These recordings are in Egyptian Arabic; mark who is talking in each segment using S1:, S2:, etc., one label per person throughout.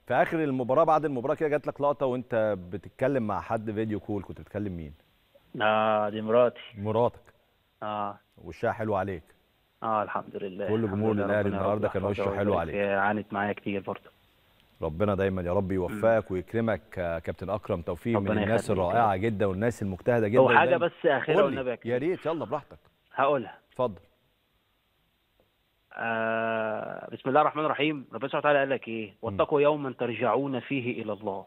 S1: في اخر المباراه بعد المباراه كده جات لك لقطه وانت بتتكلم مع حد فيديو كول كنت بتكلم مين
S2: اه دي مراتي
S1: مراتك
S2: اه
S1: وشها حلو عليك
S2: اه الحمد لله
S1: كل
S2: الحمد
S1: جمهور
S2: لله،
S1: الأهلي
S2: ربنا يا
S1: النهاردة
S2: رب
S1: كان
S2: يحفظها
S1: وشه حلو
S2: ويبارك
S1: عليك.
S2: فيها. عانت معايا كتير برضه
S1: ربنا دايما يا رب يوفقك ويكرمك آه، كابتن اكرم توفيق من
S2: ربنا
S1: الناس
S2: يخليك يا
S1: الرائعه
S2: رب.
S1: جدا والناس المجتهده جدا
S2: هو حاجه
S1: دايماً.
S2: بس اخيره
S1: قول
S2: والنبي
S1: لي
S2: يا كريم.
S1: يا ريت يلا براحتك
S2: هقولها
S1: اتفضل
S2: آه بسم الله الرحمن الرحيم ربنا سبحانه وتعالى قال لك ايه واتقوا يوما ترجعون فيه الى الله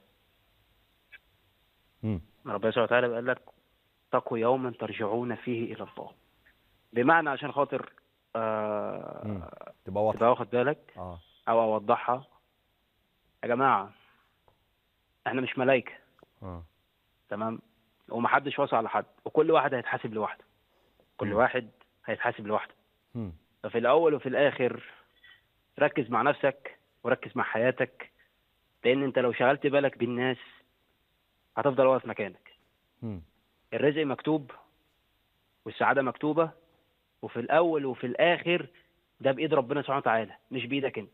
S1: مم.
S2: ربنا سبحانه وتعالى قال لك اتقوا يوما ترجعون فيه الى الله بمعنى عشان خاطر
S1: مم.
S2: آه
S1: تبقى واضحه
S2: تبقى واخد بالك
S1: اه
S2: او اوضحها يا جماعه احنا مش ملائكه
S1: اه
S2: تمام ومحدش واصل على حد وكل واحد هيتحاسب لوحده كل
S1: مم.
S2: واحد هيتحاسب لوحده
S1: مم.
S2: ففي الاول وفي الاخر ركز مع نفسك وركز مع حياتك لان انت لو شغلت بالك بالناس هتفضل واقف مكانك
S1: مم.
S2: الرزق مكتوب والسعاده مكتوبه وفي الاول وفي الاخر ده بايد ربنا سبحانه وتعالى مش بايدك انت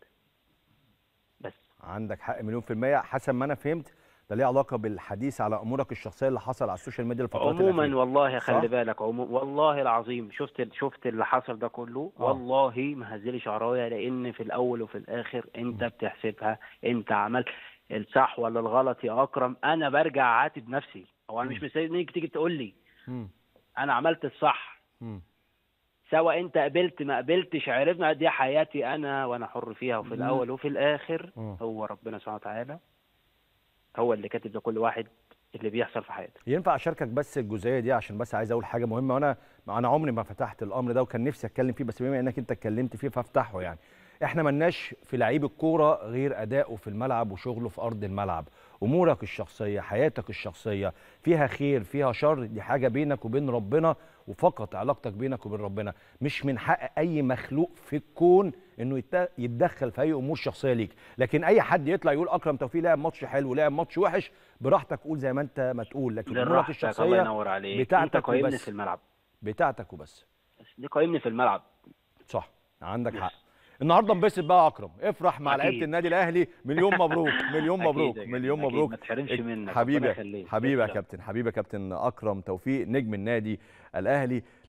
S2: بس
S1: عندك حق مليون في المية حسب ما أنا فهمت ده ليه علاقة بالحديث على أمورك الشخصية اللي حصل على السوشيال ميديا الفترات
S2: عموما
S1: الأخيرة
S2: والله
S1: صح؟
S2: خلي بالك عمو... والله العظيم شفت شفت اللي حصل ده كله
S1: آه.
S2: والله ما هزلي شعرايه لان في الاول وفي الاخر انت بتحسبها انت عملت الصح ولا الغلط يا اكرم انا برجع عاتب نفسي هو انا مش مستنيك تيجي تقول لي
S1: مم.
S2: انا عملت الصح
S1: مم.
S2: سواء انت قبلت ما قبلتش عرفنا دي حياتي انا وانا حر فيها وفي
S1: مم.
S2: الاول وفي الاخر
S1: مم.
S2: هو ربنا سبحانه وتعالى هو اللي كاتب لكل واحد اللي بيحصل في حياته
S1: ينفع اشاركك بس الجزئيه دي عشان بس عايز اقول حاجه مهمه وانا انا عمري ما فتحت الامر ده وكان نفسي اتكلم فيه بس بما انك انت اتكلمت فيه فافتحه يعني احنا ملناش في لعيب الكوره غير اداؤه في الملعب وشغله في ارض الملعب امورك الشخصيه حياتك الشخصيه فيها خير فيها شر دي حاجه بينك وبين ربنا وفقط علاقتك بينك وبين ربنا مش من حق اي مخلوق في الكون انه يت- يتدخل في اي امور شخصيه ليك لكن اي حد يطلع يقول اكرم توفيق لعب ماتش حلو لعب ماتش وحش براحتك قول زي ما انت ما تقول لكن امورك
S2: لراحتك الله
S1: الشخصيه
S2: ينور عليك انت
S1: بتاعتك
S2: قايمني
S1: وبس
S2: في الملعب
S1: بتاعتك وبس
S2: دي قايمني في الملعب
S1: صح عندك
S2: يس.
S1: حق النهارده انبسط بقى يا اكرم افرح مع
S2: أكيد.
S1: لعيبه النادي الاهلي مليون مبروك مليون
S2: أكيد
S1: مبروك
S2: يا كابتن،
S1: مليون
S2: أكيد.
S1: مبروك
S2: ما تحرمش منك،
S1: حبيبي
S2: ربنا يخليك.
S1: حبيبي يا
S2: تسلم.
S1: كابتن حبيبي يا كابتن اكرم توفيق نجم النادي الاهلي